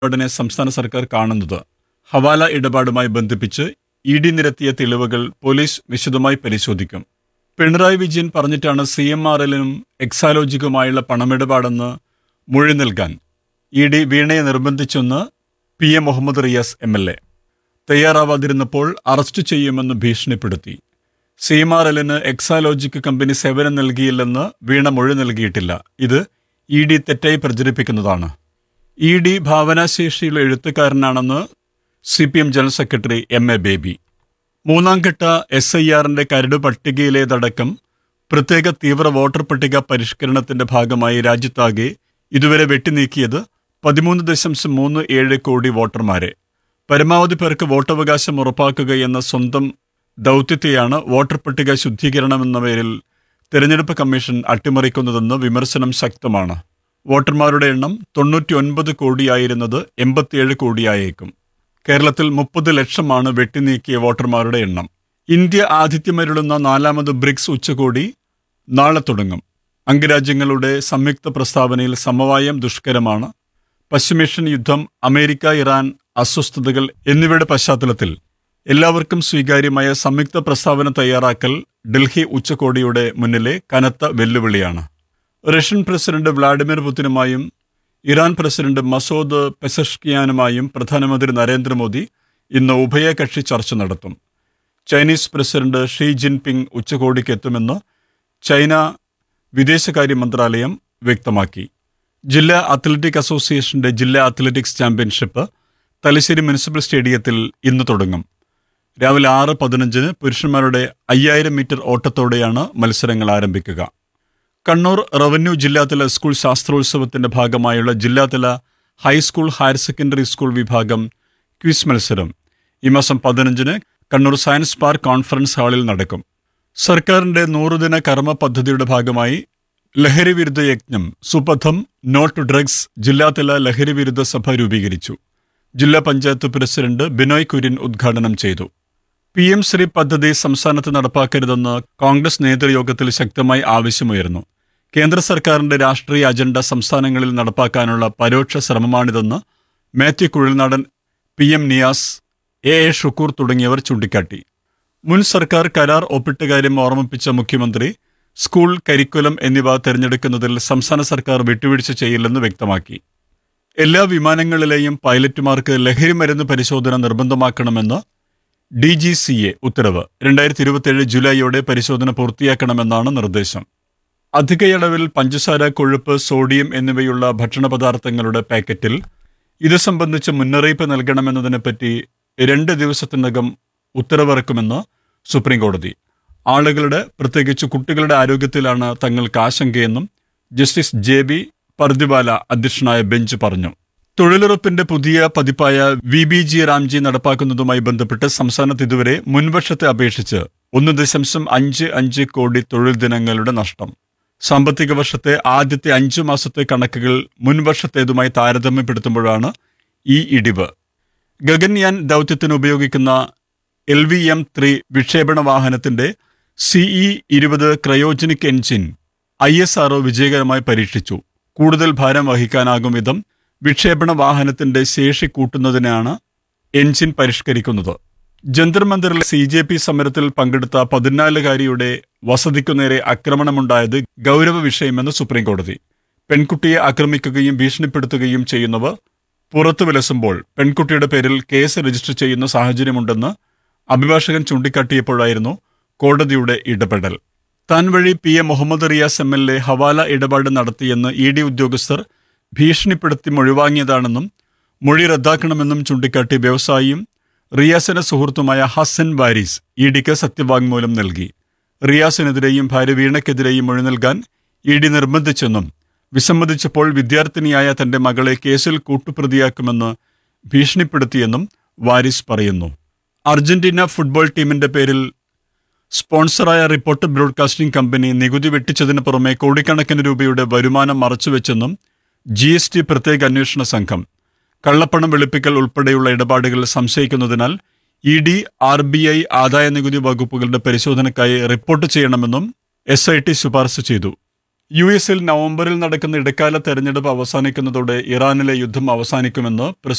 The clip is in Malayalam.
ഇടപാടിനെ സംസ്ഥാന സർക്കാർ കാണുന്നത് ഹവാല ഇടപാടുമായി ബന്ധിപ്പിച്ച് ഇ ഡി നിരത്തിയ തെളിവുകൾ പോലീസ് വിശദമായി പരിശോധിക്കും പിണറായി വിജയൻ പറഞ്ഞിട്ടാണ് സി എം ആർ എല്ലിനും എക്സാലോജിക്കുമായുള്ള പണമിടപാടെന്ന് മൊഴി നൽകാൻ ഇ ഡി വീണയെ നിർബന്ധിച്ചെന്ന് P A Muhammad Riyas M L A തയ്യാറാവാതിരുന്നപ്പോൾ അറസ്റ്റ് ചെയ്യുമെന്ന് ഭീഷണിപ്പെടുത്തി സി എം ആർ എല്ലിന് എക്സാലോജിക് കമ്പനി സേവനം നൽകിയില്ലെന്ന് വീണ മൊഴി നൽകിയിട്ടില്ല ഇത് ഇ ഡി തെറ്റായി പ്രചരിപ്പിക്കുന്നതാണ് ഇ ഡി ഭാവനാശേഷിയുള്ള എഴുത്തുകാരനാണെന്ന് C P M general secretary M A Baby മൂന്നാം ഘട്ട എസ് ഐ ആറിന്റെ കരട് പട്ടികയിലേതടക്കം പ്രത്യേക തീവ്ര വോട്ടർ പട്ടിക പരിഷ്കരണത്തിന്റെ ഭാഗമായി രാജ്യത്താകെ ഇതുവരെ വെട്ടിനീക്കിയത് പതിമൂന്ന് ദശാംശം മൂന്ന് ഏഴ് കോടി വോട്ടർമാരെ പരമാവധി പേർക്ക് വോട്ടവകാശം ഉറപ്പാക്കുക എന്ന സ്വന്തം ദൗത്യത്തെയാണ് വോട്ടർ പട്ടിക ശുദ്ധീകരണം എന്ന പേരിൽ തെരഞ്ഞെടുപ്പ് കമ്മീഷൻ അട്ടിമറിക്കുന്നതെന്ന് വിമർശനം ശക്തമാണ് വോട്ടർമാരുടെ എണ്ണം തൊണ്ണൂറ്റി ഒൻപത് കോടിയായിരുന്നത് എൺപത്തിയേഴ് കോടിയായേക്കും കേരളത്തിൽ മുപ്പത് ലക്ഷമാണ് വെട്ടിനീക്കിയ വോട്ടർമാരുടെ എണ്ണം ഇന്ത്യ ആതിഥ്യമരുളുന്ന നാലാമത് ബ്രിക്സ് ഉച്ചകോടി നാളെ തുടങ്ങും അംഗരാജ്യങ്ങളുടെ സംയുക്ത പ്രസ്താവനയിൽ സമവായം ദുഷ്കരമാണ് പശ്ചിമേഷ്യൻ യുദ്ധം അമേരിക്ക ഇറാൻ അസ്വസ്ഥതകൾ എന്നിവയുടെ പശ്ചാത്തലത്തിൽ എല്ലാവർക്കും സ്വീകാര്യമായ സംയുക്ത പ്രസ്താവന തയ്യാറാക്കൽ ഡൽഹി ഉച്ചകോടിയുടെ മുന്നിലെ കനത്ത വെല്ലുവിളിയാണ് റഷ്യൻ പ്രസിഡന്റ് വ്ളാഡിമിർ പുതിനുമായും ഇറാൻ പ്രസിഡന്റ് മസൂദ് പെസഷ്കിയാനുമായും പ്രധാനമന്ത്രി നരേന്ദ്രമോദി ഇന്ന് ഉഭയകക്ഷി ചർച്ച നടത്തും ചൈനീസ് പ്രസിഡന്റ് ഷീ ജിൻപിങ് ഉച്ചകോടിക്ക് എത്തുമെന്ന് ചൈന വിദേശകാര്യ മന്ത്രാലയം വ്യക്തമാക്കി ജില്ലാ അത്ലറ്റിക് അസോസിയേഷന്റെ ജില്ലാ അത്ലറ്റിക്സ് ചാമ്പ്യൻഷിപ്പ് തലശ്ശേരി മുനിസിപ്പൽ സ്റ്റേഡിയത്തിൽ ഇന്ന് തുടങ്ങും രാവിലെ ആറ് പതിനഞ്ചിന് പുരുഷന്മാരുടെ അയ്യായിരം മീറ്റർ ഓട്ടത്തോടെയാണ് മത്സരങ്ങൾ ആരംഭിക്കുക കണ്ണൂർ റവന്യൂ ജില്ലാതല സ്കൂൾ ശാസ്ത്രോത്സവത്തിന്റെ ഭാഗമായുള്ള ജില്ലാതല ഹൈസ്കൂൾ ഹയർ സെക്കൻഡറി സ്കൂൾ വിഭാഗം ക്വിസ് മത്സരം ഈ മാസം പതിനഞ്ചിന് കണ്ണൂർ സയൻസ് പാർക്ക് കോൺഫറൻസ് ഹാളിൽ നടക്കും സർക്കാരിന്റെ നൂറുദിന കർമ്മ പദ്ധതിയുടെ ഭാഗമായി ലഹരി വിരുദ്ധ യജ്ഞം സുപഥം നോട്ട് ഡ്രഗ്സ് ജില്ലാതല ലഹരി വിരുദ്ധ സഭ രൂപീകരിച്ചു ജില്ലാ പഞ്ചായത്ത് പ്രസിഡന്റ് ബിനോയ് കുര്യൻ ഉദ്ഘാടനം ചെയ്തു പി എം ശ്രീ പദ്ധതി സംസ്ഥാനത്ത് നടപ്പാക്കരുതെന്ന് കോൺഗ്രസ് നേതൃയോഗത്തിൽ ശക്തമായി ആവശ്യമുയർന്നു കേന്ദ്ര സർക്കാരിന്റെ രാഷ്ട്രീയ അജണ്ട സംസ്ഥാനങ്ങളിൽ നടപ്പാക്കാനുള്ള പരോക്ഷ ശ്രമമാണിതെന്ന് Mathew Kuzhalnadan P M Niyas A A Shukkur തുടങ്ങിയവർ ചൂണ്ടിക്കാട്ടി മുൻ സർക്കാർ കരാർ ഒപ്പിട്ട കാര്യം ഓർമ്മിപ്പിച്ച മുഖ്യമന്ത്രി സ്കൂൾ കരിക്കുലം എന്നിവ തിരഞ്ഞെടുക്കുന്നതിൽ സംസ്ഥാന സർക്കാർ വിട്ടുവീഴ്ച ചെയ്യില്ലെന്ന് വ്യക്തമാക്കി എല്ലാ വിമാനങ്ങളിലെയും പൈലറ്റുമാർക്ക് ലഹരി മരുന്ന് പരിശോധന നിർബന്ധമാക്കണമെന്ന് ഡി ജി സി എ ഉത്തരവ് രണ്ടായിരത്തി ഇരുപത്തിയേഴ് ജൂലൈയോടെ പരിശോധന പൂർത്തിയാക്കണമെന്നാണ് നിർദ്ദേശം അധികയളവിൽ പഞ്ചസാര കൊഴുപ്പ് സോഡിയം എന്നിവയുള്ള ഭക്ഷണ പദാർത്ഥങ്ങളുടെ പാക്കറ്റിൽ ഇത് സംബന്ധിച്ച് മുന്നറിയിപ്പ് നൽകണമെന്നതിനെപ്പറ്റി രണ്ട് ദിവസത്തിനകം ഉത്തരവിറക്കുമെന്ന് സുപ്രീം കോടതി ആളുകളുടെ പ്രത്യേകിച്ച് കുട്ടികളുടെ ആരോഗ്യത്തിലാണ് തങ്ങൾക്ക് ആശങ്കയെന്നും ജസ്റ്റിസ് ജെ ബി പർദിവാല അധ്യക്ഷനായ ബെഞ്ച് പറഞ്ഞു തൊഴിലുറപ്പിന്റെ പുതിയ പതിപ്പായ വി ബി ജി റാംജി നടപ്പാക്കുന്നതുമായി ബന്ധപ്പെട്ട് സംസ്ഥാനത്ത് ഇതുവരെ മുൻവർഷത്തെ അപേക്ഷിച്ച് ഒന്ന് ദശാംശം അഞ്ച് അഞ്ച് കോടി തൊഴിൽ ദിനങ്ങളുടെ നഷ്ടം സാമ്പത്തിക വർഷത്തെ ആദ്യത്തെ അഞ്ചു മാസത്തെ കണക്കുകൾ മുൻവർഷത്തേതുമായി താരതമ്യപ്പെടുത്തുമ്പോഴാണ് ഈ ഇടിവ് ഗഗൻയാൻ ദൗത്യത്തിന് ഉപയോഗിക്കുന്ന എൽ വി എം ത്രീ വിക്ഷേപണ വാഹനത്തിന്റെ സിഇ ഇരുപത് cryogenic engine I S RO വിജയകരമായി പരീക്ഷിച്ചു കൂടുതൽ ഭാരം വഹിക്കാനാകും വിധം വിക്ഷേപണ വാഹനത്തിന്റെ ശേഷി കൂട്ടുന്നതിനാണ് എൻജിൻ പരിഷ്കരിക്കുന്നത് ജന്തർ മന്ദിറിലെ സി ജെ പി സമരത്തിൽ പങ്കെടുത്ത പതിനാലുകാരിയുടെ വസതിക്കു നേരെ ആക്രമണമുണ്ടായത് ഗൗരവ വിഷയമെന്ന് സുപ്രീം കോടതി പെൺകുട്ടിയെ ആക്രമിക്കുകയും ഭീഷണിപ്പെടുത്തുകയും ചെയ്യുന്നവർ പുറത്തു വിലസുമ്പോൾ പെൺകുട്ടിയുടെ പേരിൽ കേസ് രജിസ്റ്റർ ചെയ്യുന്ന സാഹചര്യമുണ്ടെന്ന് അഭിഭാഷകൻ ചൂണ്ടിക്കാട്ടിയപ്പോഴായിരുന്നു കോടതിയുടെ ഇടപെടൽ താൻ വഴി P A Muhammad Riyas M L A hawala ഇടപാട് നടത്തിയെന്ന് ഇ ഡി ഉദ്യോഗസ്ഥർ ഭീഷണിപ്പെടുത്തി മൊഴിവാങ്ങിയതാണെന്നും മൊഴി റദ്ദാക്കണമെന്നും ചൂണ്ടിക്കാട്ടി വ്യവസായിയും റിയാസിന്റെ സുഹൃത്തുമായ ഹസൻ വാരിസ് ഇ ഡിക്ക് സത്യവാങ്മൂലം നൽകി റിയാസിനെതിരെയും ഭാര്യ വീണയ്ക്കെതിരെയും മൊഴി നൽകാൻ ഇ ഡി നിർബന്ധിച്ചെന്നും വിസമ്മതിച്ചപ്പോൾ വിദ്യാർത്ഥിനിയായ തന്റെ മകളെ കേസിൽ കൂട്ടുപ്രതിയാക്കുമെന്ന് ഭീഷണിപ്പെടുത്തിയെന്നും വാരിസ് പറയുന്നു അർജന്റീന ഫുട്ബോൾ ടീമിന്റെ പേരിൽ സ്പോൺസറായ റിപ്പോർട്ട് ബ്രോഡ്കാസ്റ്റിംഗ് കമ്പനി നികുതി വെട്ടിച്ചതിന് പുറമെ കോടിക്കണക്കിന് രൂപയുടെ വരുമാനം മറച്ചുവെച്ചെന്നും ജി എസ് ടി പ്രത്യേക അന്വേഷണ സംഘം കള്ളപ്പണം വെളുപ്പിക്കൽ ഉൾപ്പെടെയുള്ള ഇടപാടുകൾ സംശയിക്കുന്നതിനാൽ E D R B I ആദായ നികുതി വകുപ്പുകളുടെ പരിശോധനയ്ക്കായി റിപ്പോർട്ട് ചെയ്യണമെന്നും എസ് ഐ ടി ശുപാർശ ചെയ്തു യു എസിൽ നവംബറിൽ നടക്കുന്ന ഇടക്കാല തെരഞ്ഞെടുപ്പ് അവസാനിക്കുന്നതോടെ ഇറാനിലെ യുദ്ധം അവസാനിക്കുമെന്ന് പ്രസിഡന്റ്